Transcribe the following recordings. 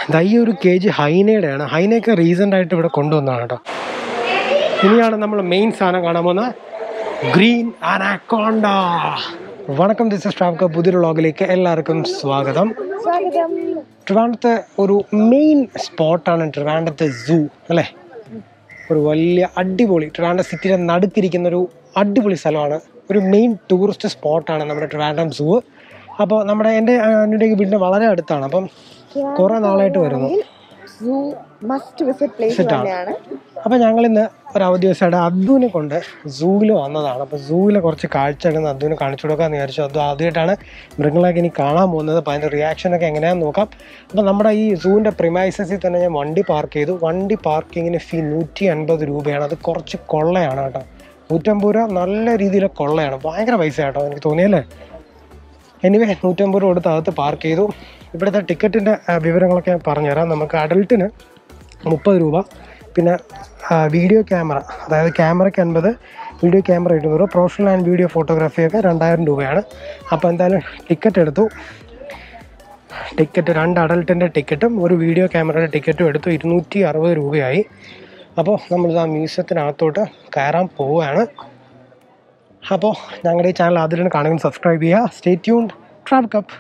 ദാ ഈ ഒരു കേജ് ഹൈനയുടെയാണ് ഹൈനയൊക്കെ റീസെൻ്റ് ആയിട്ട് ഇവിടെ കൊണ്ടുവന്നതാണ് കേട്ടോ ഇനിയാണ് നമ്മൾ മെയിൻ സാധനം കാണാൻ പോകുന്നത് ഗ്രീൻ അനാക്കോണ്ട വണക്കം ദിസ് ഇസ് ട്രാവ്ക പുതിയൊരു വ്ളോഗിലേക്ക് എല്ലാവർക്കും സ്വാഗതം സ്വാഗതം ട്രിവാൻഡത്തെ ഒരു മെയിൻ സ്പോട്ടാണ് ട്രിവാൻഡത്തെ സൂ അല്ലേ ഒരു വലിയ അടിപൊളി ട്രിവാൻഡം സിറ്റിയുടെ നടുക്കിരിക്കുന്ന ഒരു അടിപൊളി സ്ഥലമാണ് ഒരു മെയിൻ ടൂറിസ്റ്റ് സ്പോട്ടാണ് നമ്മുടെ ട്രിവാൻഡം സൂ അപ്പോൾ നമ്മുടെ എൻ്റെ എൻ്റെ വീടിൻ്റെ വളരെ അടുത്താണ് അപ്പം കുറേ നാളായിട്ട് വരുന്നു zoo must visit place Visit ആണ്. തന്നെയാണ് അപ്പോൾ ഞങ്ങൾ ഇന്ന് ഒരു അവധി ദിവസമായിട്ട് അദ്ദുവിനെ കൊണ്ട് സൂവിൽ വന്നതാണ് അപ്പോൾ സൂവിലെ കുറച്ച് കാഴ്ചകൾ അദ്ദുവിനെ കാണിച്ചു കൊടുക്കാമെന്ന് വിചാരിച്ചു അദ്ദു ആദ്യമായിട്ടാണ് മൃഗങ്ങളൊക്കെ ഇനി കാണാൻ പോകുന്നത് അപ്പോൾ അതിൻ്റെ റിയാക്ഷനൊക്കെ എങ്ങനെയാണെന്ന് നോക്കാം അപ്പോൾ നമ്മുടെ ഈ സൂവിൻ്റെ പ്രിമൈസസിൽ തന്നെ ഞാൻ വണ്ടി പാർക്ക് ചെയ്തു വണ്ടി പാർക്കിങ്ങിന് ഫീ നൂറ്റി അൻപത് രൂപയാണ് അത് കുറച്ച് കൊള്ളയാണ് കേട്ടോ നൂറ്റമ്പത് രൂപ നല്ല രീതിയിൽ കൊള്ളയാണ് ഭയങ്കര പൈസ കേട്ടോ എനിക്ക് തോന്നിയല്ലേ എനിവേ നൂറ്റമ്പത് രൂപ കൊടുത്ത് അകത്ത് പാർക്ക് ചെയ്തു ഇവിടുത്തെ ടിക്കറ്റിൻ്റെ വിവരങ്ങളൊക്കെ ഞാൻ പറഞ്ഞുതരാം നമുക്ക് അഡൽട്ടിന് മുപ്പത് രൂപ പിന്നെ ആ, വീഡിയോ ക്യാമറ അതായത് ക്യാമറയ്ക്ക് അൻപത് വീഡിയോ ക്യാമറ ഇരുന്നൂറ് പ്രൊഫഷണൽ ആൻഡ് വീഡിയോ ഫോട്ടോഗ്രാഫിയൊക്കെ രണ്ടായിരം രൂപയാണ് അപ്പോൾ എന്തായാലും ടിക്കറ്റ് എടുത്തു ടിക്കറ്റ് രണ്ട് അഡൽട്ടിൻ്റെ ടിക്കറ്റും ഒരു വീഡിയോ ക്യാമറയുടെ ടിക്കറ്റും എടുത്തു ഇരുന്നൂറ്റി അറുപത് രൂപയായി അപ്പോൾ നമ്മൾ ആ മ്യൂസിയത്തിനകത്തോട്ട് കയറാൻ പോവുകയാണ് അപ്പോൾ ഞങ്ങളുടെ ഈ ചാനൽ ആദ്യം കാണുമെങ്കിൽ സബ്സ്ക്രൈബ് ചെയ്യുക സ്റ്റേ ട്യൂൺഡ് ട്രാവ് കപ്പ്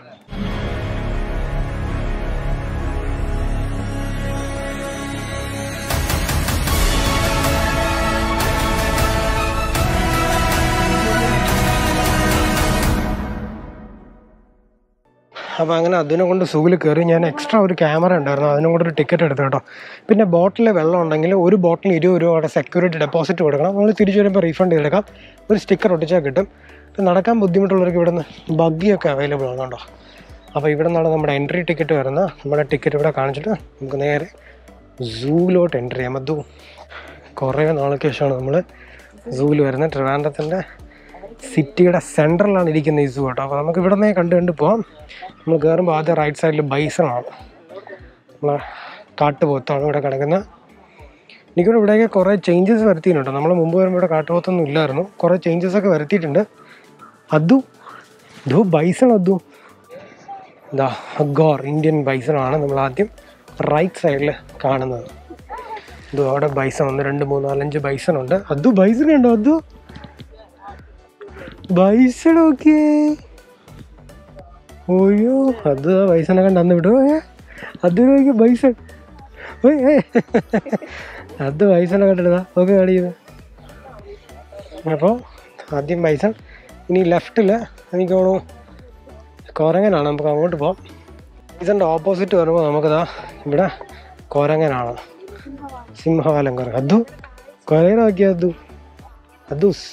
അപ്പോൾ അങ്ങനെ അതിനെ കൊണ്ട് സൂവിൽ കയറി ഞാൻ എക്സ്ട്രാ ഒരു ക്യാമറ ഉണ്ടായിരുന്നു അതിനും കൂടെ ഒരു ടിക്കറ്റ് എടുത്തു കേട്ടോ പിന്നെ ബോട്ടിൽ വെള്ളം ഉണ്ടെങ്കിൽ ഒരു ബോട്ടിൽ ഇരുപത് രൂപയുടെ സെക്യൂരിറ്റി ഡെപ്പോസിറ്റ് കൊടുക്കണം നമ്മൾ തിരിച്ചു വരുമ്പോൾ റീഫണ്ട് ചെയ്തെടുക്കാം ഒരു സ്റ്റിക്കർ ഒട്ടിച്ചാൽ കിട്ടും ഇപ്പം നടക്കാൻ ബുദ്ധിമുട്ടുള്ളവർക്ക് ഇവിടെ നിന്ന് ബഗ്ഗിയൊക്കെ അവൈലബിൾ ആണ് കേട്ടോ അപ്പോൾ ഇവിടെ നിന്നാണ് നമ്മുടെ എൻട്രി ടിക്കറ്റ് വരുന്നത് നമ്മുടെ ടിക്കറ്റ് ഇവിടെ കാണിച്ചിട്ട് നമുക്ക് നേരെ സൂവിലോട്ട് എൻട്രി ചെയ്യാം അത് കുറേ നാൾക്ക് ശേഷമാണ് നമ്മൾ സൂവിൽ വരുന്നത് ട്രിവാൻഡ്രത്തിൻ്റെ സിറ്റിയുടെ സെൻട്രലാണ് ഇരിക്കുന്ന ഈ സൂ കേട്ടോ അപ്പോൾ നമുക്ക് ഇവിടെ നിന്ന് കണ്ട് കണ്ട് പോവാം നമ്മൾ കയറുമ്പോൾ ആദ്യം റൈറ്റ് സൈഡിൽ ബൈസണാണ് നമ്മളെ കാട്ടുപോത്താണ് ഇവിടെ കിടക്കുന്നത് എനിക്കിവിടെ ഇവിടെയൊക്കെ കുറേ ചേഞ്ചസ് വരുത്തിയിട്ടുണ്ട് നമ്മൾ മുമ്പ് വരുമ്പോൾ ഇവിടെ കാട്ടുപോത്തൊന്നും ഇല്ലായിരുന്നു കുറേ ചേഞ്ചസ് ഒക്കെ വരുത്തിയിട്ടുണ്ട് അതു ഇതോ ബൈസൺ അതു ഇതാ അഗോർ ഇന്ത്യൻ ബൈസണാണ് നമ്മൾ ആദ്യം റൈറ്റ് സൈഡിൽ കാണുന്നത് ഇതോ അവിടെ ബൈസൺ ഒന്ന് രണ്ട് മൂന്ന് നാലഞ്ച് ബൈസൺ ഉണ്ട് അതു ബൈസൺ ഉണ്ടോ അതു ബൈസൺ ഓക്കേ ഓയ്യോ അത് ആ ബൈസനെ കണ്ട് അന്ന് വിടുവോ അത് നോക്കി ബൈസൺ ഓയ് ഏ. അത് ബൈസനെ കണ്ടിട്ടാ ഓക്കെ കാണിക്കുന്നത് അപ്പോൾ ആദ്യം ബൈസൺ ഇനി ലെഫ്റ്റിൽ എനിക്ക് തോന്നുന്നു കോരങ്ങനാണ് നമുക്ക് അങ്ങോട്ട് പോവാം ബൈസൻ്റെ ഓപ്പോസിറ്റ് വരുമ്പോൾ നമുക്കിതാ ഇവിടെ കോരങ്ങനാണ് സിംഹവാലം കുരങ്ങ് അതു കുറേ നോക്കിയ അതു അദൂസ്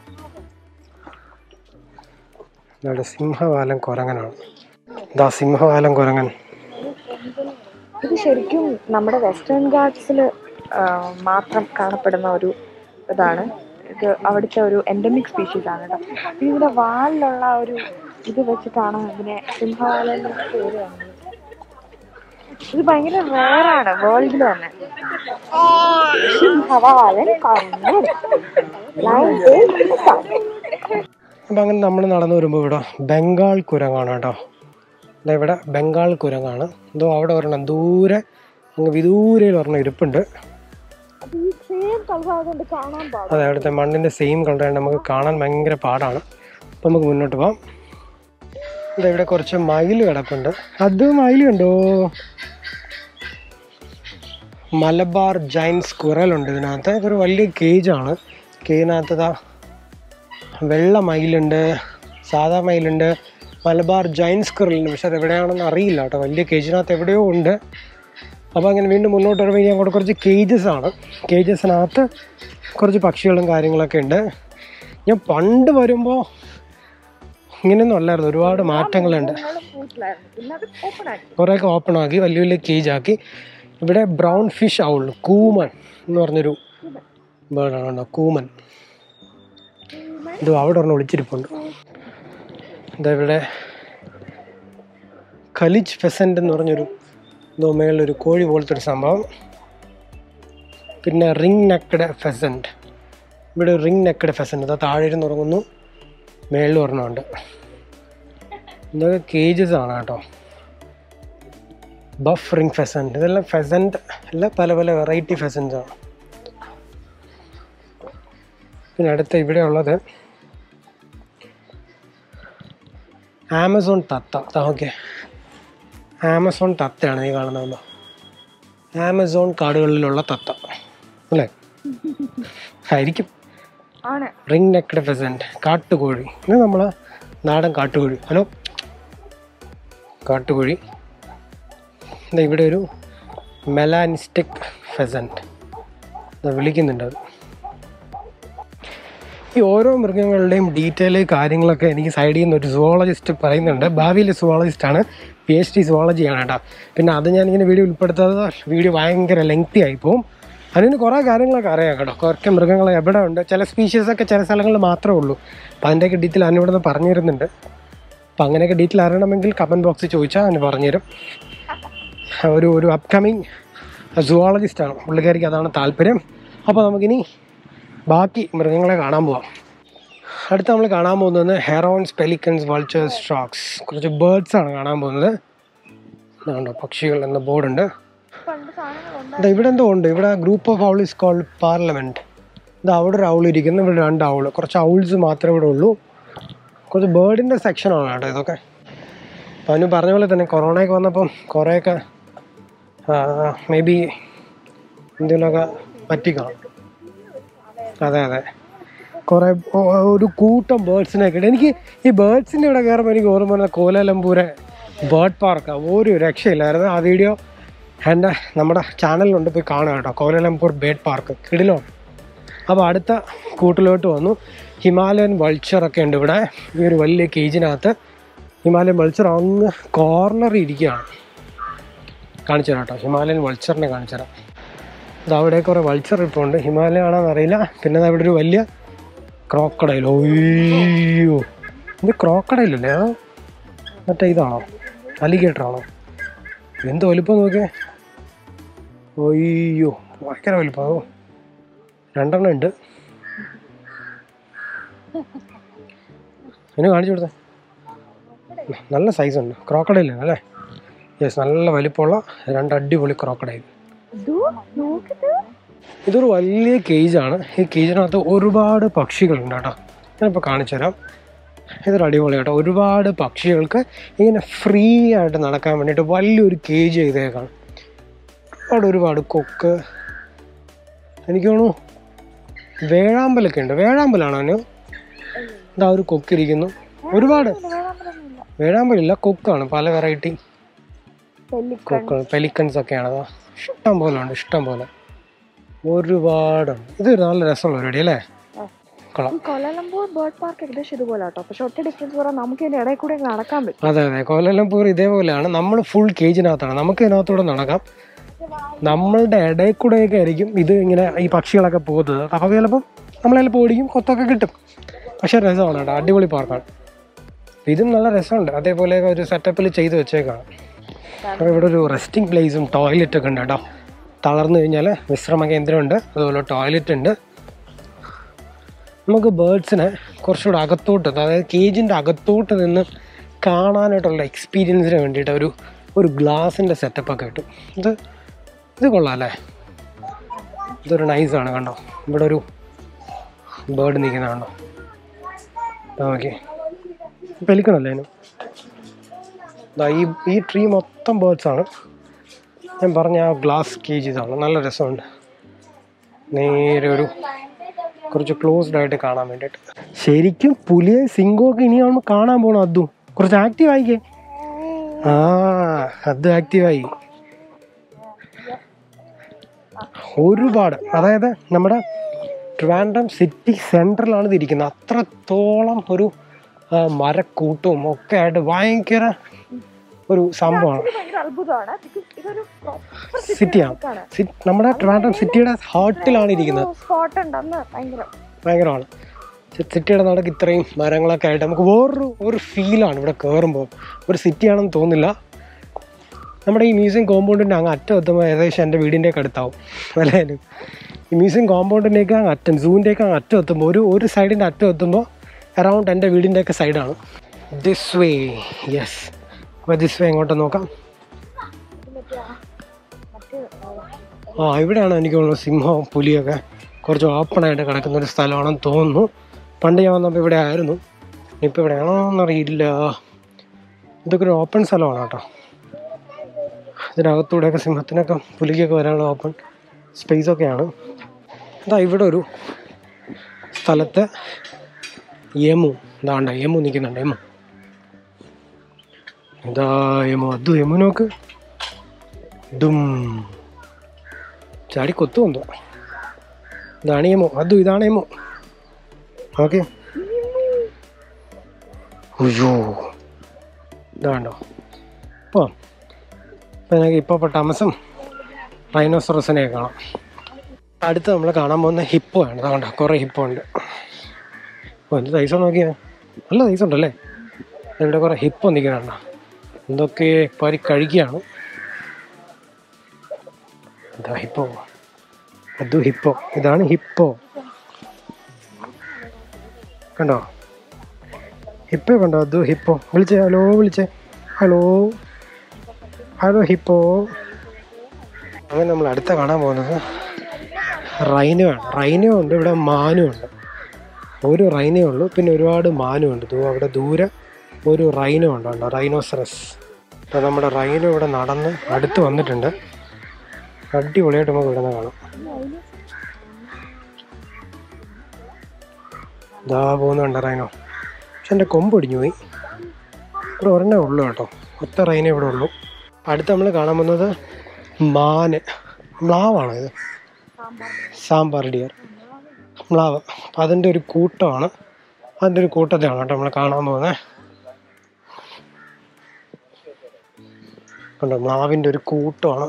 ഇവിടെ സിംഹവാലം കുരങ്ങനാണ് ഇതാ സിംഹവാലം കുരങ്ങൻ ഇത് ശരിക്കും നമ്മുടെ വെസ്റ്റേൺ ഗാർഡ്സിൽ മാത്രം കാണപ്പെടുന്ന ഒരു ഇതാണ് ഇത് അവിടുത്തെ ഒരു എൻഡമിക് സ്പീഷീസ് ആണ് കേട്ടോ ഇത് ഇതിന്റെ വാലിലുള്ള ഒരു ഇത് വെച്ചിട്ടാണ് ഇതിനെ സിംഹവാലൻ എന്ന് പേര് വന്നത് ഇത് ഭയങ്കര റേറാണ് വേൾഡിൽ തന്നെ സിംഹവാലൻ കണ്ണൻ ലൈൻ അപ്പം അങ്ങനെ നമ്മൾ നടന്നു വരുമ്പോൾ ഇവിടെ ബംഗാൾ കുരങ്ങാണ് കേട്ടോ ദാ ഇവിടെ ബംഗാൾ കുരങ്ങാണ് എന്തോ അവിടെ ഒരെണ്ണം ദൂരെ അങ്ങ് വിദൂരയിൽ ഒരെണ്ണം ഇരിപ്പുണ്ട് ഈ സെയിം കളറായതുകൊണ്ട് കാണാൻ പാടില്ല അതെ അവിടുത്തെ മണ്ണിൻ്റെ സെയിം കളറാണ് നമുക്ക് കാണാൻ ഭയങ്കര പാടാണ് അപ്പം നമുക്ക് മുന്നോട്ട് പോവാം ദാ ഇവിടെ കുറച്ച് മയിൽ കിടപ്പുണ്ട് അത് മയിൽ കണ്ടോ മലബാർ ജൈൻ സ്കുറലുണ്ട് ഇതിനകത്ത് ഇതൊരു വലിയ കേജാണ് കേജിനകത്ത് ദാ വെള്ള മയിലുണ്ട് സാധാ മയിലുണ്ട് മലബാർ ജൈൻ സ്കുറലുണ്ട് പക്ഷെ അത് എവിടെയാണെന്ന് അറിയില്ല കേട്ടോ വലിയ കേജിനകത്ത് എവിടെയോ ഉണ്ട് അപ്പോൾ അങ്ങനെ വീണ്ടും മുന്നോട്ട് വരുമ്പോൾ ഇനി അങ്ങോട്ട് കുറച്ച് കേജസ് ആണ് കേജസിനകത്ത് കുറച്ച് പക്ഷികളും കാര്യങ്ങളൊക്കെ ഉണ്ട് ഞാൻ പണ്ട് വരുമ്പോൾ ഇങ്ങനെയൊന്നും അല്ലായിരുന്നു ഒരുപാട് മാറ്റങ്ങളുണ്ട് കൂട്ടിലായിരുന്നു പിന്നെ അത് ഓപ്പൺ ആക്കി കുറേയൊക്കെ ഓപ്പൺ ആക്കി വലിയ വലിയ കേജ് ആക്കി ഇവിടെ ബ്രൗൺ ഫിഷ് ആവുള്ളൂ കൂമൻ എന്ന് പറഞ്ഞൊരു ബേർഡാണ് കേട്ടോ കൂമൻ ഇത് അവിടെ ഒരെണ്ണം ഒളിച്ചിരിപ്പുണ്ട് ഇതാ ഇവിടെ ഖലിജ് ഫെസൻ്റ് എന്ന് പറഞ്ഞൊരു എന്തോ മേളിലൊരു കോഴി പോലത്തെ ഒരു സംഭവം പിന്നെ റിംഗ് നെക്കഡ് ഫെസൻറ്റ് ഇവിടെ റിംഗ് നെക്കഡ് ഫെസൻറ്റ് അതാ താഴെ ഇരുന്ന് ഉറങ്ങുന്നു മേളിൽ ഒരെണ്ണമുണ്ട് ഇതൊക്കെ കേജസ് ആണ് കേട്ടോ ബഫ് റിംഗ് ഫെസൻറ്റ് ഇതെല്ലാം ഫെസൻറ്റ് എല്ലാം പല പല വെറൈറ്റി ഫെസൻസ് ആണ് പിന്നെ അടുത്ത ഇവിടെ ഉള്ളത് ആമസോൺ തത്ത ഓക്കെ ആമസോൺ തത്തയാണ് നീ കാണുന്നത് ആമസോൺ കാടുകളിലുള്ള തത്ത അല്ലേ ആയിരിക്കും ആണ് റിംഗ് നെക്ഡ് ഫെസൻറ്റ് കാട്ടുകോഴി ഇത് നമ്മൾ നാടൻ കാട്ടുകോഴി ഹലോ കാട്ടുകോഴി ദാ ഇവിടെ ഒരു മെലാനിസ്റ്റിക് ഫെസൻറ്റ് വിളിക്കുന്നുണ്ട് അത് ഈ ഓരോ മൃഗങ്ങളുടെയും ഡീറ്റെയിൽ കാര്യങ്ങളൊക്കെ എനിക്ക് സൈഡിൽ നിന്ന് ഒരു സുവോളജിസ്റ്റ് പറയുന്നുണ്ട് ഭാവിയിൽ സുവോളജിസ്റ്റ് ആണ് പി എച്ച് ഡി സുവോളജി ആണ് കേട്ടോ പിന്നെ അത് ഞാൻ ഇങ്ങനെ വീഡിയോ ഉൾപ്പെടുത്താതെ വീഡിയോ ഭയങ്കര ലെങ്തി ആയി പോകും അതിന് കുറേ കാര്യങ്ങളൊക്കെ അറിയാം കേട്ടോ കുറേ മൃഗങ്ങൾ എവിടെ ഉണ്ട് ചില സ്പീഷീസ് ഒക്കെ ചില സ്ഥലങ്ങളിൽ മാത്രമേ ഉള്ളൂ അപ്പം അതിൻ്റെയൊക്കെ ഡീറ്റെയിൽ അതിനോട് നിന്ന് പറഞ്ഞു തരുന്നുണ്ട് അപ്പം അങ്ങനെയൊക്കെ ഡീറ്റെയിൽ അറിയണമെങ്കിൽ കമൻറ്റ് ബോക്സിൽ ചോദിച്ചാൽ അതിന് പറഞ്ഞുതരും ഒരു ഒരു അപ്കമിങ് സുവോളജിസ്റ്റാണ് പുള്ളിക്കാരിക്ക് അതാണ് താല്പര്യം അപ്പോൾ നമുക്കിനി ബാക്കി മൃഗങ്ങളെ കാണാൻ പോവാം അടുത്ത് നമ്മൾ കാണാൻ പോകുന്നത് ഹെറോൺസ് പെലിക്കൻസ് വൾച്ചേഴ്സ് സ്ട്രോക്സ് കുറച്ച് ബേർഡ്സ് ആണ് കാണാൻ പോകുന്നത് ഇതാണ്ടോ പക്ഷികൾ എന്ന ബോർഡുണ്ട് പണ്ട് സാധനങ്ങളുണ്ട് ഇതാ ഇവിടെ എന്തോ ഉണ്ട് ഇവിടെ group of owl is called parliament ഇത് അവിടെ ഒരു ഔൾ ഇരിക്കുന്നു ഇവിടെ രണ്ട് ഔൾ കുറച്ച് ഔൾസ് മാത്രമേ ഇവിടെ ഉള്ളൂ കുറച്ച് ബേർഡിൻ്റെ സെക്ഷനാണ് കേട്ടോ ഇതൊക്കെ അപ്പോൾ അവന് പറഞ്ഞ പോലെ തന്നെ കൊറോണയൊക്കെ വന്നപ്പം കുറേയൊക്കെ മേ ബി എന്തെങ്കിലുമൊക്കെ പറ്റിക്കാണും അതെ അതെ കുറേ ഒ- ഒരു കൂട്ടം ബേർഡ്സിനെ കിട്ടും എനിക്ക് ഈ ബേർഡ്സിൻ്റെ ഇവിടെ കയറുമ്പോൾ എനിക്ക് ഓർമ്മ വരുന്നത് കോലാലംപൂരെ ബേർഡ് പാർക്കാണ് ഒരു രക്ഷയില്ലായിരുന്നു ആ വീഡിയോ എൻ്റെ നമ്മുടെ ചാനലിലുണ്ട് പോയി കാണുക കേട്ടോ കോലാലംപൂർ ബേർഡ് പാർക്ക് കിടിലോ അപ്പോൾ അടുത്ത കൂട്ടിലോട്ട് വന്നു ഹിമാലയൻ വൾച്ചറൊക്കെ ഉണ്ട് ഇവിടെ ഈ ഒരു വലിയ കേജിനകത്ത് ഹിമാലയൻ വൾച്ചർ അങ്ങ് കോർണറിൽ ഇരിക്കുകയാണ് കാണിച്ചു തരാം കേട്ടോ ഹിമാലയൻ വൾച്ചറിനെ കാണിച്ചു തരാം ഇത് അവിടെ കുറേ വൾച്ചർ ഇപ്പോൾ ഉണ്ട് ഹിമാലയ ആണെന്ന് അറിയില്ല പിന്നെ ദാ ഇവിടെ ഒരു വലിയ ക്രോക്കഡൈൽ ഒയ്യോ ഇത് ക്രോക്കഡൈലല്ലേ അതോ മറ്റേ ഇതാണോ അലിഗേറ്റർ ആണോ എന്ത് വലിപ്പം നോക്കിയേ ഒയ്യോ ഭയങ്കര വലിപ്പം അതോ രണ്ടെണ്ണം ഉണ്ട് എന്നെ കാണിച്ചു കൊടുത്തേ നല്ല സൈസ് ഉണ്ട് ക്രോക്കഡൈൽ അല്ലേ യെസ് നല്ല വലിപ്പമുള്ള രണ്ട് അടിപൊളി ക്രോക്കഡൈൽ ഇത് നോക്കിട്ട് ഇതൊരു വലിയ കേജാണ് ഈ കേജിനകത്ത് ഒരുപാട് പക്ഷികളുണ്ട് കേട്ടോ ഞാനിപ്പോൾ കാണിച്ചു തരാം ഇതൊരു അടിപൊളി കേട്ടോ ഒരുപാട് പക്ഷികൾക്ക് ഇങ്ങനെ ഫ്രീ ആയിട്ട് നടക്കാൻ വേണ്ടിയിട്ട് വലിയൊരു കേജ് ചെയ്തേക്കാണ് ഒരുപാട് ഒരുപാട് കൊക്ക് എനിക്ക് തോന്നുന്നു വേഴാമ്പലൊക്കെ ഉണ്ട് വേഴാമ്പലാണോ അതിന് ഇതാ ഒരു കൊക്കിരിക്കുന്നു ഒരുപാട് വേളാമ്പലൊന്നുമില്ല വേഴാമ്പലില്ല കൊക്കാണ് പല വെറൈറ്റി പെല്ലിക്കൺ കൊക്ക് പെലിക്കൻസ് ഒക്കെയാണ് അതാ ഇഷ്ടം പോലെ ഉണ്ട് ഇഷ്ടം പോലെ ഒരുപാടുണ്ട് ഇതൊരു നല്ല രസമുള്ള പരിപാടി അല്ലേ കൊള്ളാം ഈ കൊലാലംപൂർ ബേർഡ് പാർക്ക് ഏകദേശം ഇതുപോലെ കേട്ടോ പക്ഷെ ഒറ്റ ഡിഫറൻസ് പറയാൻ നമുക്ക് ഇതിന്റെ ഇടയിൽ കൂടെ നടക്കാൻ പറ്റും അതെ അതെ കോലാലംപൂർ ഇതേപോലെയാണ് നമ്മൾ ഫുൾ കേജിനകത്താണ് നമുക്ക് ഇതിനകത്തൂടെ നടക്കാം നമ്മളുടെ ഇടയിൽ കൂടെയൊക്കെ ആയിരിക്കും ഇത് ഇങ്ങനെ ഈ പക്ഷികളൊക്കെ പോകുന്നത് അപ്പോൾ ചിലപ്പം നമ്മളതിൽ ഓടിക്കും കൊത്തൊക്കെ കിട്ടും പക്ഷെ രസമാണ് കേട്ടോ അടിപൊളി പാർക്കാണ് ഇതും നല്ല രസമുണ്ട് അതേപോലെ ഒരു സെറ്റപ്പിൽ ചെയ്ത് വെച്ചേക്കാണ് അപ്പോൾ ഇവിടെ ഒരു റെസ്റ്റിംഗ് പ്ലേസും ടോയ്ലറ്റ് ഒക്കെ ഉണ്ട് കേട്ടോ തളർന്നു കഴിഞ്ഞാൽ വിശ്രമ കേന്ദ്രമുണ്ട് അതുപോലെ ടോയ്ലറ്റ് ഉണ്ട് നമുക്ക് ബേർഡ്സിനെ കുറച്ചുകൂടെ അകത്തോട്ട് അതായത് കേജിൻ്റെ അകത്തോട്ട് നിന്ന് കാണാനായിട്ടുള്ള എക്സ്പീരിയൻസിന് വേണ്ടിയിട്ട് ഒരു ഒരു ഗ്ലാസിൻ്റെ സെറ്റപ്പൊക്കെ കിട്ടും ഇത് ഇത് കൊള്ളാം അല്ലേ ഇതൊരു നൈസാണ് കണ്ടോ ഇവിടെ ഒരു ബേർഡ് നിൽക്കുന്ന കണ്ടോ ഓക്കെ പെലിക്കണല്ലേ അതിന് ദാ ഈ ഈ ട്രീ മൊത്തം ബേർഡ്സ് ആണ് ഞാൻ പറഞ്ഞ ആ ഗ്ലാസ് കേജ് ഇതാണ് നല്ല രസമുണ്ട് നേരെ ഒരു കുറച്ച് ക്ലോസ്ഡ് ആയിട്ട് കാണാൻ വേണ്ടിയിട്ട് ശരിക്കും പുലിയെ സിംഗോ ഒക്കെ ഇനിയാണ് കാണാൻ പോണം അതും കുറച്ച് ആക്റ്റീവ് ആയിക്കേ ആ അത് ആക്റ്റീവായി ഒരുപാട് അതായത് നമ്മുടെ ട്രിവാൻഡ്രം സിറ്റി സെൻറ്ററിലാണ് ഇത് ഇരിക്കുന്നത് അത്രത്തോളം ഒരു ആ, മരക്കൂട്ടവും ഒക്കെ ആയിട്ട് ഭയങ്കര ഒരു സംഭവമാണ് ഇത് ഭയങ്കര അത്ഭുതമാണ് because ഇതൊരു proper സിറ്റിയാണ് ആണ്. സി- നമ്മുടെ ട്രിവാൻഡ്രം സിറ്റിയുടെ ഹാർട്ടിലാണ് ഇരിക്കുന്നത് സ്പോട്ട് ഉണ്ടെന്ന് ഭയങ്കര ഭയങ്കരമാണ് സി- സിറ്റിയുടെ നടക്ക് ഇത്രയും മരങ്ങളൊക്കെ ആയിട്ട് നമുക്ക് വേറൊരു ഒരു ഫീലാണ് ഇവിടെ കയറുമ്പോൾ ഒരു സിറ്റിയാണെന്ന് തോന്നില്ല നമ്മുടെ ഈ മ്യൂസിയം കോമ്പൗണ്ടിൻ്റെ അങ്ങ് അറ്റം എത്തുമ്പോൾ ഏകദേശം എൻ്റെ വീടിൻ്റെയൊക്കെ അടുത്താവും അല്ലേ ഈ മ്യൂസിയം കോമ്പൗണ്ടിൻ്റെയൊക്കെ അങ്ങ് അറ്റം സൂവിൻ്റെയൊക്കെ അങ്ങ് അറ്റം എത്തുമ്പോൾ ഒരു ഒരു സൈഡിൻ്റെ അറ്റം എത്തുമ്പോൾ അറൗണ്ട് എൻ്റെ വീടിൻ്റെയൊക്കെ സൈഡാണ് ദിസ് വേ യെസ് അപ്പോൾ ദിസ് വേ എങ്ങോട്ട് നോക്കാം മറ്റ് ആ ഇവിടെയാണ് എനിക്ക് തോന്നുന്നത് സിംഹവും പുലിയൊക്കെ കുറച്ച് ഓപ്പണായിട്ട് കിടക്കുന്ന ഒരു സ്ഥലമാണെന്ന് തോന്നുന്നു പണ്ട് ഞാൻ വന്നപ്പോൾ ഇവിടെ ആയിരുന്നു ഇപ്പം ഇവിടെ ആണോ എന്നറിയില്ല ഇതൊക്കെ ഒരു ഓപ്പൺ സ്ഥലമാണ് കേട്ടോ ഇതിനകത്തൂടെയൊക്കെ സിംഹത്തിനൊക്കെ പുലിക്കൊക്കെ വരാനുള്ള ഓപ്പൺ സ്പേസ് ഒക്കെയാണ് ഇതാ ഇവിടെ ഒരു സ്ഥലത്ത് യമു ഇതാണ്ട യമു നിൽക്കുന്നുണ്ട് യമു ഇതാ യമു അത് യമു നോക്ക് ദും ചാടി കൊത്തു വന്നു ഇതാണ് യമു അതു ഇതാണ് യമു ഓക്കെ അയ്യോ ഇതാണ്ടോ ഓ ഇപ്പം എനിക്ക് ഇപ്പോൾ ടമസും റൈനോസറസിനെ കാണാം അടുത്ത് നമ്മൾ കാണാൻ പോകുന്ന ഹിപ്പോ ആണ് അതുകൊണ്ട് കുറേ ഹിപ്പോ ഉണ്ട് ഓ എന്ത് സൈസ് നോക്കിയാ നല്ല സൈസ് ഉണ്ടല്ലേ ഇവിടെ കുറേ ഹിപ്പോ നിൽക്കുന്നുണ്ടോ എന്തൊക്കെ പരി കഴിക്കുകയാണ് ഇതാ ഹിപ്പോ അത് ഹിപ്പോ ഇതാണ് ഹിപ്പോ കണ്ടോ ഹിപ്പോ കണ്ടോ അത് ഹിപ്പോ വിളിച്ചേ ഹലോ വിളിച്ചേ ഹലോ ഹലോ ഹിപ്പോ അങ്ങനെ നമ്മൾ അടുത്ത കാണാൻ പോകുന്നത് റൈനോ ആണ് റൈനോ ഉണ്ട് ഇവിടെ മാനും ഉണ്ട് ഒരു റൈനേ ഉള്ളൂ പിന്നെ ഒരുപാട് മാനും ഉണ്ട് ദൂ അവിടെ ദൂരെ ഒരു റൈനോ ഉണ്ട് കണ്ടോ റൈനോസറസ് അപ്പോൾ നമ്മുടെ റൈനോ ഇവിടെ നടന്ന് അടുത്ത് വന്നിട്ടുണ്ട് അടിപൊളിയായിട്ട് നമുക്ക് ഇവിടെ നിന്ന് കാണാം ഇതാ പോകുന്നുണ്ട് റൈനോ പക്ഷെ എൻ്റെ കൊമ്പ് ഒടിഞ്ഞു പോയി ഇവിടെ ഒരെണ്ണേ ഉള്ളൂ കേട്ടോ ഒറ്റ റൈനേ ഇവിടെ ഉള്ളൂ അടുത്ത് നമ്മൾ കാണാൻ പോകുന്നത് മാന് മ്ലാവാണോ ഇത് സാമ്പാർ ഡിയർ മ്ലാവ് അപ്പം അതിൻ്റെ ഒരു കൂട്ടമാണ് അതിൻ്റെ ഒരു കൂട്ടത്തെയാണ് കേട്ടോ നമ്മൾ കാണാൻ പോകുന്നത് കണ്ടോ മ്ലാവിൻ്റെ ഒരു കൂട്ടമാണ്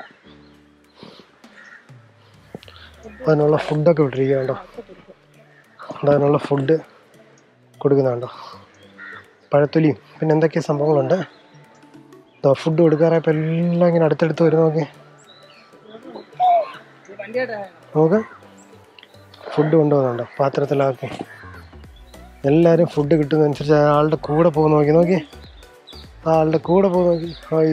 അതിനുള്ള ഫുഡൊക്കെ വിട്ടിരിക്കുക കേട്ടോ അതിനുള്ള ഫുഡ് കൊടുക്കുന്നുണ്ടോ പഴത്തൊലിയും പിന്നെ എന്തൊക്കെ സംഭവങ്ങളുണ്ട് ഇതാ ഫുഡ് കൊടുക്കാറായപ്പോൾ എല്ലാം ഇങ്ങനെ അടുത്തടുത്ത് വരും നോക്കി നോക്ക് ഫുഡ് കൊണ്ടുപോകുന്നുണ്ടോ പാത്രത്തിലാക്കി എല്ലാവരും ഫുഡ് കിട്ടുന്നതനുസരിച്ച് ആളുടെ കൂടെ പോകുന്ന നോക്കി നോക്കി ആ ആളുടെ കൂടെ പോകുന്ന നോക്കി ഹൈ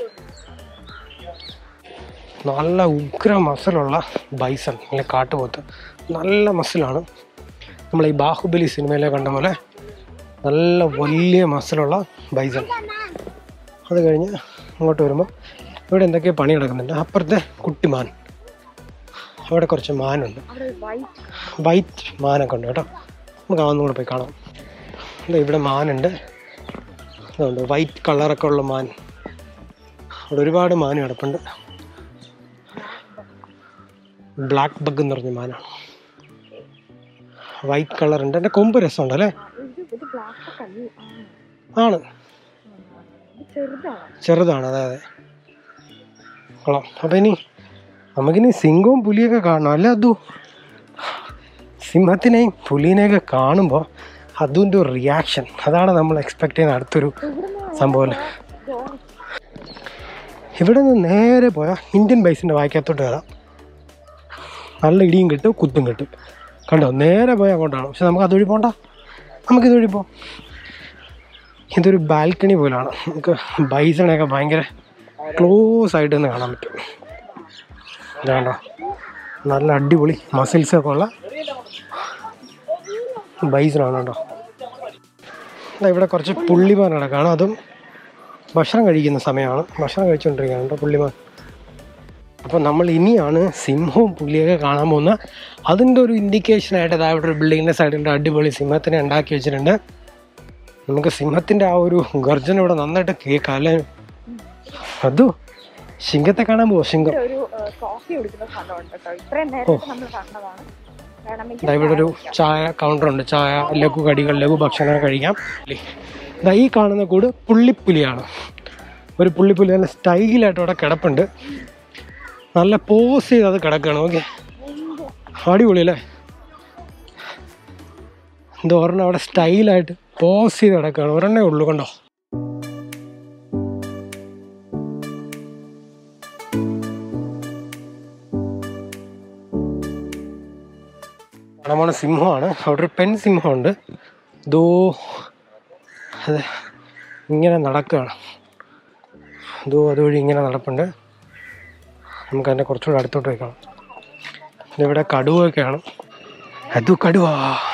നല്ല ഉഗ്ര മസിലുള്ള ബൈസൺ അല്ലെ കാട്ടുപോത്ത് നല്ല മസിലാണ് നമ്മൾ ഈ ബാഹുബലി സിനിമയിലെ കണ്ട പോലെ നല്ല വലിയ മസിലുള്ള ബൈസൺ അത് കഴിഞ്ഞ് അങ്ങോട്ട് വരുമ്പോൾ ഇവിടെ എന്തൊക്കെയോ പണി നടക്കുന്നുണ്ട് അപ്പുറത്തെ കുട്ടിമാൻ അവിടെ കുറച്ച് മാനുണ്ട് അവിടെ വൈറ്റ് വൈറ്റ് മാനൊക്കെ ഉണ്ട് കേട്ടോ നമുക്ക് അതൊന്നും കൂടെ പോയി കാണാം ദേ ഇവിടെ മാനുണ്ട് അതുണ്ട് വൈറ്റ് കളറൊക്കെ ഉള്ള മാൻ അവിടെ ഒരുപാട് മാൻ കിടപ്പുണ്ട് ബ്ലാക്ക് ബഗ് എന്ന് പറഞ്ഞ മാനാണ് വൈറ്റ് കളറുണ്ട് എൻ്റെ കൊമ്പ് രസമുണ്ട് അല്ലേ ഇത് ഇത് ബ്ലാക്ക് കല്ല് ആണ് ഇത് ചെറുതാണ് ചെറുതാണ് അതെ അതെ കൊള്ളാം അപ്പം ഇനി നമുക്കിനി സിംഹവും പുലിയൊക്കെ കാണണം അല്ലേ അതു സിംഹത്തിനെയും പുലിനെയൊക്കെ കാണുമ്പോൾ അതുൻ്റെ ഒരു റിയാക്ഷൻ അതാണ് നമ്മൾ എക്സ്പെക്ട് ചെയ്യുന്ന അടുത്തൊരു സംഭവം അല്ലേ ഇവിടെ നിന്ന് നേരെ പോയാൽ ഇന്ത്യൻ ബൈസിൻ്റെ വായിക്കകത്തോട്ട് കയറാം നല്ല ഇടിയും കിട്ടും കുത്തും കിട്ടും കണ്ടോ നേരെ പോയാൽ അങ്ങോട്ടാണ് പക്ഷെ നമുക്ക് അതുവഴി പോകണ്ട നമുക്ക് ഇതുവഴി പോകാം ഇതൊരു ബാൽക്കണി പോലാണ് നമുക്ക് ബൈസണൊക്കെ ഭയങ്കര ക്ലോസ് ആയിട്ട് തന്നെ കാണാൻ പറ്റും ഇതാണ്ടോ നല്ല അടിപൊളി മസിൽസ് ഒക്കെ ഉള്ള ബൈസണാണ് കേട്ടോ ദാ ഇവിടെ കുറച്ച് പുള്ളിമാൻ കിടക്കാണ് അതും ഭക്ഷണം കഴിക്കുന്ന സമയമാണ് ഭക്ഷണം കഴിച്ചുകൊണ്ടിരിക്കുകയാണ് കേട്ടോ പുള്ളിമാൻ അപ്പോൾ നമ്മൾ ഇനിയാണ് സിംഹവും പുലിയൊക്കെ കാണാൻ പോകുന്ന അതിൻ്റെ ഒരു ഇൻഡിക്കേഷനായിട്ട് ഇതാ ഇവിടെ ഒരു ബിൽഡിങ്ങിൻ്റെ സൈഡിൽ അടിപൊളി സിംഹത്തിനെ ഉണ്ടാക്കി വെച്ചിട്ടുണ്ട് നമുക്ക് സിംഹത്തിൻ്റെ ആ ഒരു ഗർജന ഇവിടെ നന്നായിട്ട് കേൾക്കാം അല്ലേ അതു സിംഹത്തെ കാണാൻ പോവോ സിംഹം ഇവിടെ ഒരു കോഫി കുടിക്കുന്ന സ്ഥലമുണ്ട് കേട്ടോ ഇത്രയും നേരത്തെ നമ്മൾ കണ്ടതാണ് വേണമെങ്കിൽ ദാ ഇവിടെ ഒരു ചായ കൗണ്ടർ ഉണ്ട് ചായ ലഘു കടികൾ ലഘു ഭക്ഷണം കഴിക്കാം ദാ ഈ കാണുന്ന കൂട് പുള്ളിപ്പുലിയാണ് ഒരു പുള്ളിപ്പുലി നല്ല സ്റ്റൈലായിട്ട് അവിടെ കിടപ്പുണ്ട് നല്ല പോസ് ചെയ്ത് അത് കിടക്കുകയാണ് ഓക്കെ അടിപൊളി അല്ലേ എന്തോ ഒരെണ്ണം അവിടെ സ്റ്റൈലായിട്ട് പോസ് ചെയ്ത് കിടക്കുകയാണ് ഒരെണ്ണേ ഉള്ളൂ കണ്ടോ നമ്മുടെ സിംഹമാണ് അവിടെ ഒരു പെൺ സിംഹമുണ്ട് ദോ അതെ ഇങ്ങനെ നടക്കുകയാണ് അതോ അതുവഴി ഇങ്ങനെ നടപ്പുണ്ട് നമുക്ക് അതിൻ്റെ കുറച്ചുകൂടെ അടുത്തോട്ട് വെക്കണം ഇവിടെ കടുവയൊക്കെയാണ് അതു കടുവ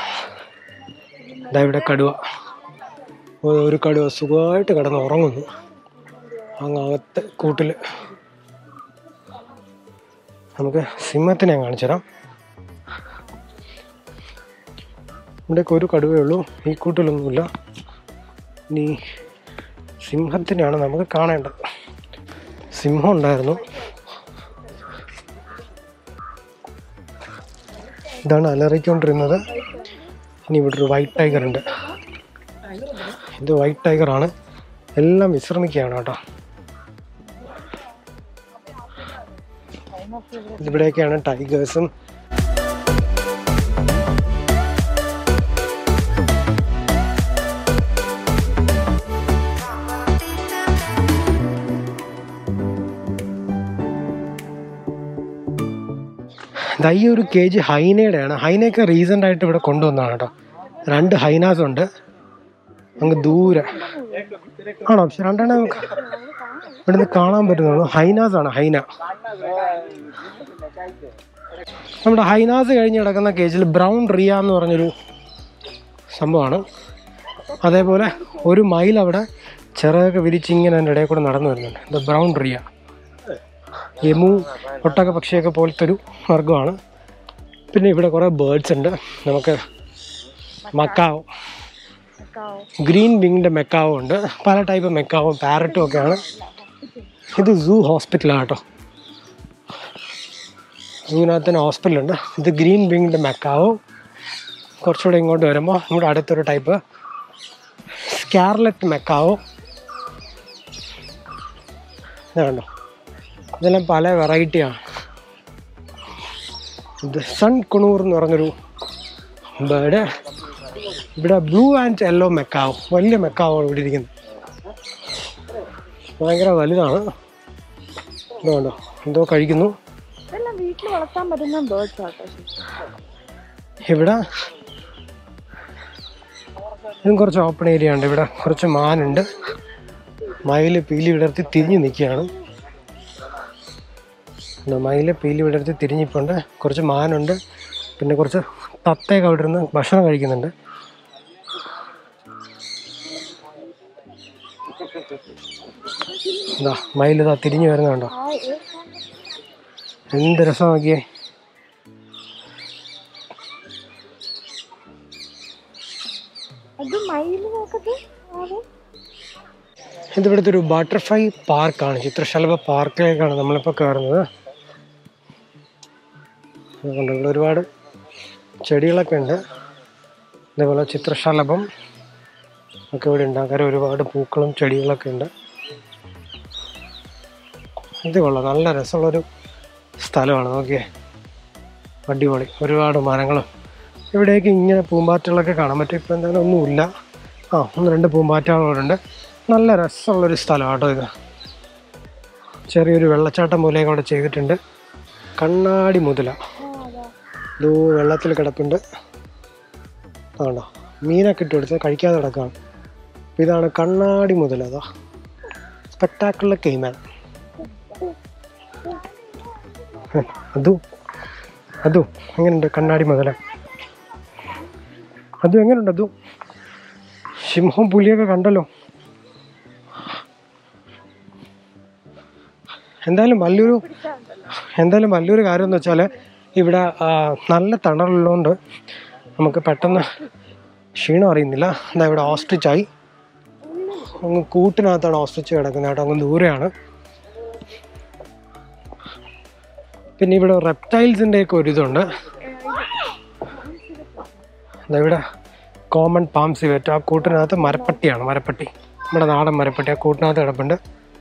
ഇതാ ഇവിടെ കടുവ ഓ, ഒരു കടുവ സുഖമായിട്ട് കിടന്ന് ഉറങ്ങുന്നു അങ്ങ് അകത്ത് കൂട്ടിൽ നമുക്ക് സിംഹത്തിനെ കാണിച്ചു തരാം ഇവിടേക്ക് ഒരു കടുവേ ഉള്ളൂ ഈ കൂട്ടിലൊന്നുമില്ല ഇനി സിംഹത്തിനെയാണ് നമുക്ക് കാണേണ്ടത് സിംഹം ഉണ്ടായിരുന്നു ഇതാണ് അലറിക്കൊണ്ടിരുന്നത് ഇനി ഇവിടെ ഒരു വൈറ്റ് ടൈഗർ ഉണ്ട് ഇത് വൈറ്റ് ടൈഗർ ആണ് എല്ലാം വിശ്രമിക്കുകയാണ് കേട്ടോ ഇവിടെയൊക്കെയാണ് ടൈഗേഴ്സും ദാ ഈ ഒരു കേജ് ഹൈനയുടെയാണ് ഹൈനയൊക്കെ റീസെൻ്റ് ആയിട്ട് ഇവിടെ കൊണ്ടുവന്നതാണ് കേട്ടോ രണ്ട് ഹൈനാസ് ഉണ്ട് അങ്ങ് ദൂരെ ആണോ പക്ഷെ രണ്ടെണ്ണം നമുക്ക് ഇവിടുന്ന് കാണാൻ പറ്റുന്നുള്ളൂ ഹൈനാസ് ആണ് ഹൈന നമ്മുടെ ഹൈനാസ് കഴിഞ്ഞ് കിടക്കുന്ന കേജിൽ ബ്രൗൺ റിയ എന്ന് പറഞ്ഞൊരു സംഭവമാണ് അതേപോലെ ഒരു മൈൽ അവിടെ ചിറകൊക്കെ വിരിച്ച് ഇങ്ങനെ അതിൻ്റെ ഇടയിൽ കൂടെ നടന്നു വരുന്നുണ്ട് ഇത് ബ്രൗൺ റിയ യമു ഒട്ടക പക്ഷിയൊക്കെ പോലത്തെ ഒരു വർഗ്ഗമാണ് പിന്നെ ഇവിടെ കുറേ ബേർഡ്സ് ഉണ്ട് നമുക്ക് മക്കാവ് ഗ്രീൻ വിങ്ഡ് മെക്കാവും ഉണ്ട് പല ടൈപ്പ് മെക്കാവും പാരറ്റും ഒക്കെയാണ് ഇത് സൂ ഹോസ്പിറ്റലാണ് കേട്ടോ സൂവിനകത്ത് തന്നെ ഹോസ്പിറ്റലുണ്ട് ഇത് ഗ്രീൻ വിങ്ഡ് മെക്കാവും കുറച്ചുകൂടെ ഇങ്ങോട്ട് വരുമ്പോൾ നമ്മുടെ അടുത്തൊരു ടൈപ്പ് സ്കാർലറ്റ് മെക്കാവും ഇത് കണ്ടോ ഇതെല്ലാം പല വെറൈറ്റിയാണ് ഇത് സൺ കുണൂർ എന്ന് പറഞ്ഞൊരു ബേർഡ് ഇവിടെ ബ്ലൂ ആൻഡ് യെല്ലോ മെക്കാവ് വലിയ മെക്കാവാണ് ഇവിടെ ഇരിക്കുന്നത് ഭയങ്കര വലുതാണ് ഇതുകൊണ്ടോ എന്തോ കഴിക്കുന്നു ഇതെല്ലാം വീട്ടിൽ വളർത്താൻ പറ്റുന്ന ബേർഡ്സ് ആട്ടോ ഇവിടെ ഇതും കുറച്ച് ഓപ്പൺ ഏരിയ ഉണ്ട് ഇവിടെ കുറച്ച് മാനുണ്ട് മയില് പീലി വിടർത്തി തിരിഞ്ഞ് നിൽക്കുകയാണ് എന്താ മയില് പീലി വിടർത്തി തിരിഞ്ഞിപ്പുണ്ട് കുറച്ച് മാനുണ്ട് പിന്നെ കുറച്ച് തത്തയൊക്കെ അവിടെ ഇരുന്ന് ഭക്ഷണം കഴിക്കുന്നുണ്ട് എന്താ മയിൽ ഇതാ തിരിഞ്ഞു വരുന്നുണ്ടോ എന്ത് രസം നോക്കിയേ അത് മയിൽ നോക്കട്ടെ ആവേ ഇതിവിടുത്തെ ഒരു ബട്ടർഫ്ലൈ പാർക്കാണ് ചിത്രശലഭ പാർക്കിലേക്കാണ് നമ്മളിപ്പോൾ കയറുന്നത് അതുകൊണ്ട് ഇവിടെ ഒരുപാട് ചെടികളൊക്കെ ഉണ്ട് അതേപോലെ ചിത്രശലഭം ഒക്കെ ഇവിടെ ഉണ്ട് അങ്ങനെ ഒരുപാട് പൂക്കളും ചെടികളൊക്കെ ഉണ്ട് ഇത് കൊള്ളാം നല്ല രസമുള്ളൊരു സ്ഥലമാണ് നോക്കിയേ അടിപൊളി ഒരുപാട് മരങ്ങളും ഇവിടേക്ക് ഇങ്ങനെ പൂമ്പാറ്റകളൊക്കെ കാണാൻ പറ്റും ഇപ്പം എന്തായാലും ഒന്നുമില്ല ആ ഒന്ന് രണ്ട് പൂമ്പാറ്റകളുണ്ട് നല്ല രസമുള്ളൊരു സ്ഥലമാണ് കേട്ടോ ഇത് ചെറിയൊരു വെള്ളച്ചാട്ടം പോലെയൊക്കെ അവിടെ ചെയ്തിട്ടുണ്ട് കണ്ണാടി മുതല ഇതോ വെള്ളത്തിൽ കിടപ്പുണ്ട് ആണോ മീനൊക്കെ ഇട്ട് കൊടുത്ത് കഴിക്കാതെ കിടക്കുകയാണ് അപ്പോൾ ഇതാണ് കണ്ണാടി മുതല അതാ സ്പെക്ടാക്കുലർ കെയ്മാൻ അതു അതു എങ്ങനെയുണ്ട് കണ്ണാടി മുതല അതു എങ്ങനെയുണ്ട് അതു സിംഹം പുലിയൊക്കെ കണ്ടല്ലോ എന്തായാലും വലിയൊരു എന്തായാലും വലിയൊരു കാര്യം എന്ന് വെച്ചാൽ ഇവിടെ ആ, നല്ല തണലുള്ളതുകൊണ്ട് നമുക്ക് പെട്ടെന്ന് ക്ഷീണം അറിയുന്നില്ല എന്താ ഇവിടെ ഓസ്ട്രിച്ചായി അങ്ങ് കൂട്ടിനകത്താണ് ഓസ്ട്രിച്ച് കിടക്കുന്നത് കേട്ടോ അങ്ങ് ദൂരെയാണ് പിന്നെ ഇവിടെ റെപ്റ്റൈൽസിൻ്റെ ഒക്കെ ഒരു ഇതുണ്ട് ദാ ഇവിടെ കോമൺ പാം സിവറ്റ് ആ കൂട്ടിനകത്ത് മരപ്പട്ടിയാണ് മരപ്പട്ടി നമ്മുടെ നാടൻ മരപ്പട്ടി ആ കൂട്ടിനകത്ത് കിടപ്പുണ്ട്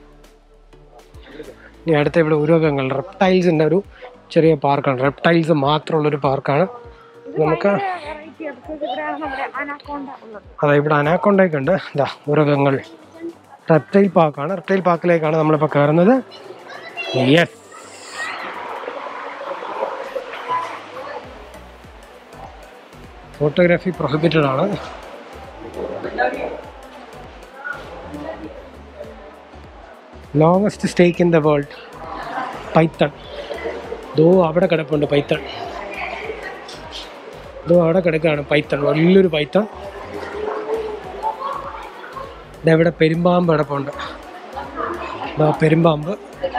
ഇനി അടുത്ത ഇവിടെ ഉരുവകങ്ങൾ റെപ്റ്റൈൽസിൻ്റെ ഒരു ചെറിയ പാർക്കാണ് റെപ്റ്റൈൽസ് മാത്രമുള്ളൊരു പാർക്കാണ് നമുക്ക് വെറൈറ്റി ഇവിടെയാണ് നമ്മുടെ അനാക്കോണ്ട ഉള്ളത് അതെ ഇവിടെ അനാക്കൊണ്ടൊക്കെ ഉണ്ട് ഇതാ ഉരകങ്ങൾ റെപ്റ്റൈൽ പാർക്കാണ് റെപ്റ്റൈൽ പാർക്കിലേക്കാണ് നമ്മളിപ്പോൾ കയറുന്നത് യെസ് ഫോട്ടോഗ്രാഫി പ്രൊഹിബിറ്റഡ് ആണ് longest snake in the world python ദോ അവിടെ കിടപ്പുണ്ട് പൈത്തൺ ദോ അവിടെ കിടക്കുകയാണ് പൈത്തൺ വലിയൊരു പൈത്തൺ ഇവിടെ പെരുമ്പാമ്പ് കിടപ്പുണ്ട് ദാ പെരുമ്പാമ്പ്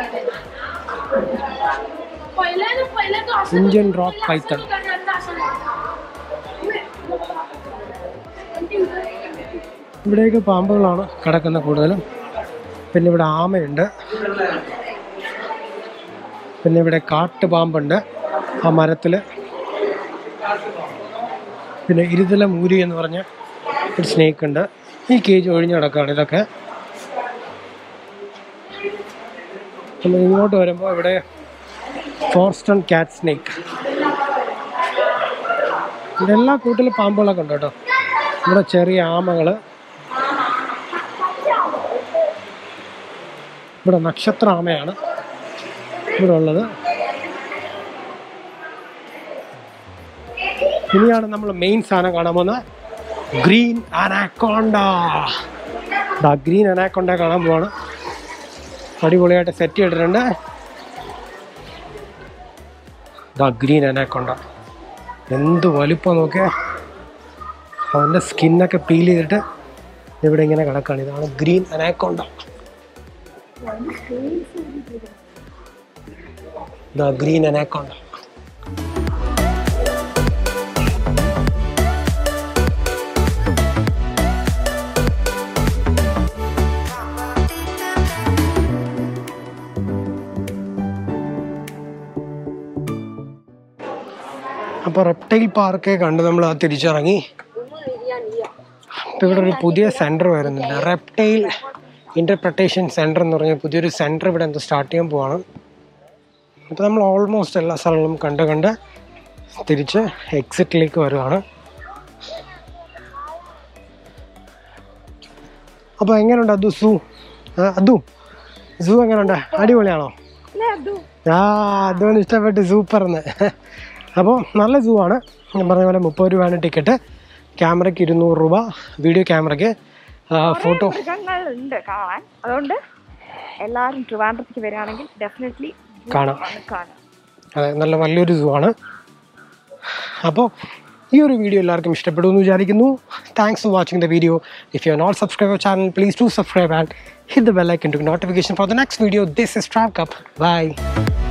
ഇന്ത്യൻ റോക്ക് പൈത്തൺ ഇവിടെയൊക്കെ പാമ്പുകളാണ് കിടക്കുന്നത് കൂടുതലും പിന്നെ ഇവിടെ ആമയുണ്ട് പിന്നെ ഇവിടെ കാട്ടുപാമ്പുണ്ട് ആ മരത്തിൽ പിന്നെ ഇരുതല മൂരി എന്ന് പറഞ്ഞ ഒരു സ്നേക്ക് ഉണ്ട് ഈ കേജ് ഒഴിഞ്ഞു കിടക്കുകയാണ് ഇതൊക്കെ നമ്മൾ ഇങ്ങോട്ട് വരുമ്പോൾ ഇവിടെ ഫോർസ്റ്റൺ കാറ്റ് സ്നേക്ക് ഇവിടെ എല്ലാ കൂട്ടിലും പാമ്പുകളൊക്കെ ഉണ്ട് കേട്ടോ ഇവിടെ ചെറിയ ആമകൾ ഇവിടെ നക്ഷത്ര ആമയാണ് ഇവിടെ ഉള്ളത് ഇനിയാണ് നമ്മൾ മെയിൻ സാധനം കാണാൻ പോകുന്നത് ഗ്രീൻ അനാക്കോണ്ട ദാ ഗ്രീൻ അനാക്കോണ്ട കാണാൻ പോവാണ് അടിപൊളിയായിട്ട് സെറ്റ് ചെയ്തിട്ടുണ്ട് ദാ ഗ്രീൻ അനാക്കോണ്ട എന്ത് വലുപ്പം നോക്കിയേ അവൻ്റെ സ്കിന്നൊക്കെ പീൽ ചെയ്തിട്ട് ഇവിടെ ഇങ്ങനെ കിടക്കാണ് ഇതാണ് green anaconda the green anaconda അപ്പോൾ റെപ്റ്റൈൽ പാർക്ക് കണ്ട് നമ്മൾ ആ തിരിച്ചിറങ്ങി അപ്പോൾ ഇവിടെ ഒരു പുതിയ സെൻറ്റർ വരുന്നുണ്ട് റെപ്റ്റൈൽ ഇൻ്റർപ്രട്ടേഷൻ സെൻറ്റർ എന്ന് പറഞ്ഞ പുതിയൊരു സെൻറ്റർ ഇവിടെ എന്തോ സ്റ്റാർട്ട് ചെയ്യാൻ പോവാണ് അപ്പോൾ നമ്മൾ ഓൾമോസ്റ്റ് എല്ലാ സ്ഥലങ്ങളും കണ്ട് കണ്ട് തിരിച്ച് എക്സിറ്റിലേക്ക് വരുവാണ് അപ്പോൾ എങ്ങനെയുണ്ട് അതു സൂ അതു സൂ എങ്ങനെയുണ്ട് അടിപൊളിയാണോ ആ അതുകൊണ്ട് ഇഷ്ടപ്പെട്ട് സൂപ്പർന്ന് അപ്പോൾ നല്ല സൂ ആണ് ഞാൻ പറഞ്ഞ പോലെ മുപ്പത് രൂപയാണ് ടിക്കറ്റ് ക്യാമറയ്ക്ക് ഇരുന്നൂറ് രൂപ വീഡിയോ ക്യാമറയ്ക്ക് ഫോട്ടോ മൃഗങ്ങളുണ്ട് കാണാൻ അതുകൊണ്ട് എല്ലാവരും ട്രിവാൻഡ്രത്തേക്ക് വരികയാണെങ്കിൽ ഡെഫിനറ്റ്ലി കാണാം കാണാം അതെ നല്ല വലിയൊരു സൂ ആണ് അപ്പോൾ ഈ ഒരു വീഡിയോ എല്ലാവർക്കും ഇഷ്ടപ്പെടുമെന്ന് വിചാരിക്കുന്നു thanks for watching the video if you are not subscribe channel please to subscribe and hit the bell icon to notification for the next video this is Travcup by